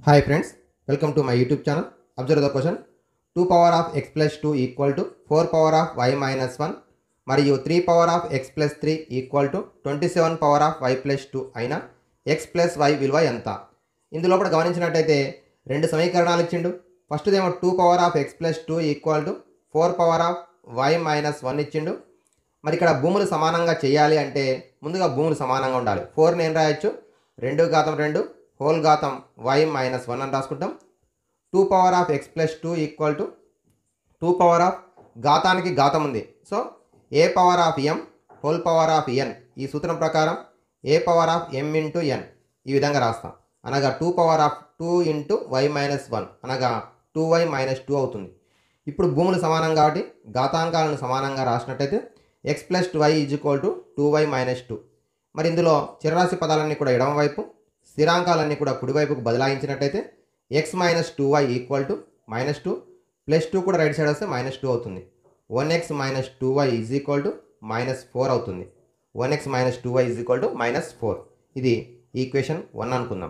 hi friends welcome to my YouTube channel observe the question two power of X plus two equal to four power of Y minus one మరియు three power of X plus three equal to twenty seven power of Y plus two అయిన X plus Y విలువ ఎంత ఇందులో కూడా గమనించినట్టయితే రెండు సమీకరణాలు ఇచ్చిండు ఫస్ట్ ఏమో two power of X plus two equal to four power of Y minus one ఇచ్చిండు మరి ఇక్కడ భూములు సమానంగా చేయాలి అంటే ముందుగా భూములు సమానంగా ఉండాలి ఫోర్ని ఏం రాయొచ్చు రెండు ఘాతం రెండు హోల్ ఘాతం వై మైనస్ వన్ అని రాసుకుంటాం two power of X plus two equal to two power of ఘాతానికి ఘాతం ఉంది so A power of M whole power of N ఈ సూత్రం ప్రకారం A power of M into N ఈ విధంగా రాస్తాం అనగా two power of two into Y minus one అనగా టూ వై మైనస్ టూ అవుతుంది ఇప్పుడు భూములు సమానం కాబట్టి ఘాతాంకాలను సమానంగా రాసినట్టయితే X plus Y is equal to two Y minus two మరి ఇందులో చిరరాశి పదాలన్నీ కూడా ఎడమవైపు స్థిరాంకాలన్నీ కూడా కుడివైపుకు బదలాయించినట్టయితే X minus two Y equal to minus two plus two కూడా రైట్ సైడ్ వస్తే మైనస్ టూ అవుతుంది one X minus two Y is equal to minus four అవుతుంది one X minus two Y is equal to minus four ఇది equation one అనుకుందాం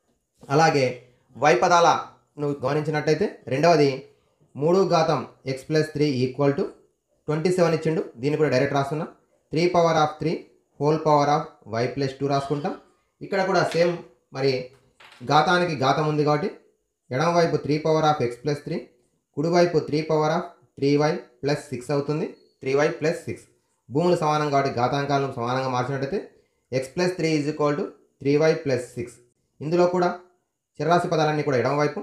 అలాగే Y పదాల నువ్వు గమనించినట్టయితే రెండవది మూడు ఘాతం X plus three equal to twenty seven ఇచ్చిండు దీన్ని కూడా డైరెక్ట్ రాస్తున్నా three power of three whole power of Y plus two రాసుకుంటాం ఇక్కడ కూడా సేమ్ మరి ఘాతానికి ఘాతం ఉంది కాబట్టి ఎడమవైపు three power of X plus three కుడివైపు three power of three Y plus six అవుతుంది త్రీ వై ప్లస్ సిక్స్ భూములు సమానం కాబట్టి ఘాతాంకాలను సమానంగా మార్చినట్టయితే X plus three is equal to three Y plus six ఇందులో కూడా చిరరాశి పదాలన్నీ కూడా ఎడమవైపు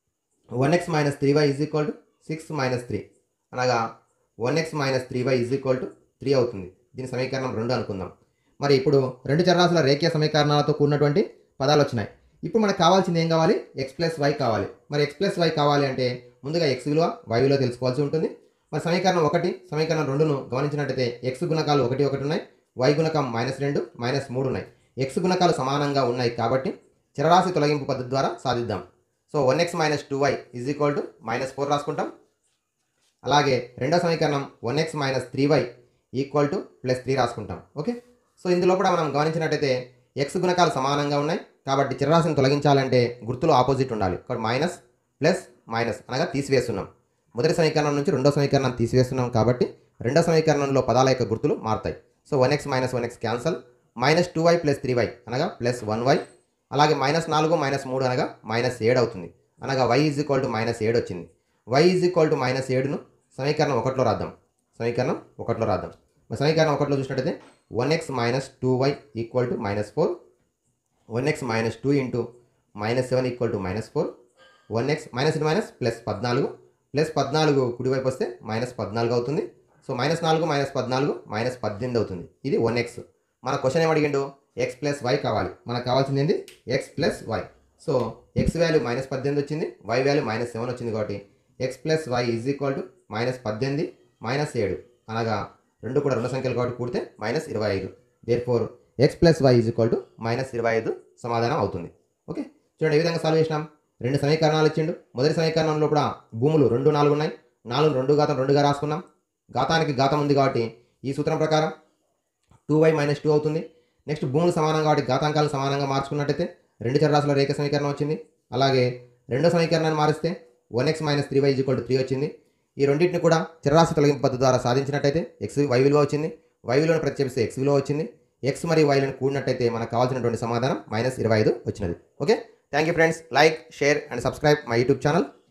one X minus three Y is equal to six minus three అనగా one X minus three Y is equal to three అవుతుంది దీని సమీకరణం రెండు అనుకుందాం మరి ఇప్పుడు రెండు చరరాశుల రేఖీయ సమీకరణాలతో కూడినటువంటి పదాలు వచ్చినాయి ఇప్పుడు మనకు కావాల్సింది ఏం కావాలి ఎక్స్ ప్లస్ వై కావాలి మరి ఎక్స్ ప్లస్ వై కావాలి అంటే ముందుగా ఎక్స్ విలువ వై విలువ తెలుసుకోవాల్సి ఉంటుంది మరి సమీకరణం ఒకటి సమీకరణం రెండును గమనించినట్టయితే ఎక్స్ గుణకాలు ఒకటి ఒకటి ఉన్నాయి వై గుణకం మైనస్ రెండు మైనస్ మూడు ఉన్నాయి ఎక్స్ గుణకాలు సమానంగా ఉన్నాయి కాబట్టి చరరాశి తొలగింపు పద్ధతి ద్వారా సాధిద్దాం so one X minus two Y is equal to minus four రాసుకుంటాం అలాగే రెండో సమీకరణం one X minus three Y equal to plus three రాసుకుంటాం ఓకే సో ఇందులో కూడా మనం గమనించినట్టయితే ఎక్స్ గుణకాలు సమానంగా ఉన్నాయి కాబట్టి చిరరాశిని తొలగించాలంటే గుర్తులు ఆపోజిట్ ఉండాలి ఇక్కడ మైనస్ ప్లస్ మైనస్ అనగా తీసివేస్తున్నాం మొదటి సమీకరణం నుంచి రెండో సమీకరణం తీసివేస్తున్నాం కాబట్టి రెండో సమీకరణంలో పదాల యొక్క గుర్తులు మారుతాయి so one X minus one X cancel minus two Y plus three Y అనగా ప్లస్ వన్ వై అలాగే మైనస్ నాలుగు మైనస్ మూడు అనగా మైనస్ ఏడు అవుతుంది అనగా Y is equal to minus ఏడు వచ్చింది Y is equal to minus ఏడును సమీకరణం ఒకటిలో రాద్దాం సమీకరణం ఒకటిలో రాద్దాం మరి సమీకరణం ఒకటిలో చూసినట్టయితే one X minus two Y equal to minus four one X minus two into minus seven equal to minus four one X minus into minus plus పద్నాలుగు ప్లస్ పద్నాలుగు కుడివైపు వస్తే మైనస్ పద్నాలుగు అవుతుంది సో మైనస్ నాలుగు మైనస్ పద్నాలుగు minus పద్దెనిమిది అవుతుంది ఇది వన్ ఎక్స్ మన క్వశ్చన్ ఏం అడిగిండు ఎక్స్ ప్లస్ వై కావాలి మనకు కావాల్సింది ఏంది X plus Y so X value minus పద్దెనిమిది వచ్చింది వై వాల్యూ మైనస్ సెవెన్ వచ్చింది కాబట్టి X plus Y is equal to minus పద్దెనిమిది మైనస్ ఏడు అనగా రెండు కూడా రెండు సంఖ్యలు కాబట్టి కూడితే మైనస్ ఇరవై ఐదు therefore X plus Y is equal to minus ఇరవై ఐదు సమాధానం అవుతుంది ఓకే చూడండి ఏ విధంగా సాల్వ్ చేసినాం రెండు సమీకరణాలు ఇచ్చిండు మొదటి సమీకరణంలో కూడా భూములు రెండు నాలుగు ఉన్నాయి నాలుగు రెండు ఘాతం రెండుగా రాసుకున్నాం ఘాతానికి ఘాతం ఉంది కాబట్టి ఈ సూత్రం ప్రకారం టూ వై మైనస్ టూ అవుతుంది నెక్స్ట్ భూములు సమానం కాబట్టి ఘాతాంకాలు సమానంగా మార్చుకున్నట్టయితే రెండు చరరాశుల రేఖ సమీకరణం వచ్చింది అలాగే రెండో సమీకరణాన్ని మారిస్తే one X minus three Y equal to three వచ్చింది ఈ రెండింటిని కూడా చరరాశి తొలగింపు పద్ధతి ద్వారా సాధించినట్టయితే ఎక్స్ వై విలువ వచ్చింది వై విలువను ప్రత్యేకిస్తే ఎక్స్ విలువ వచ్చింది ఎక్స్ మరియు వైలను కూడినట్టయితే మనకు కావాల్సినటువంటి సమాధానం మైనస్ ఇరవై ఐదు వచ్చినది okay thank you friends like share and subscribe my YouTube channel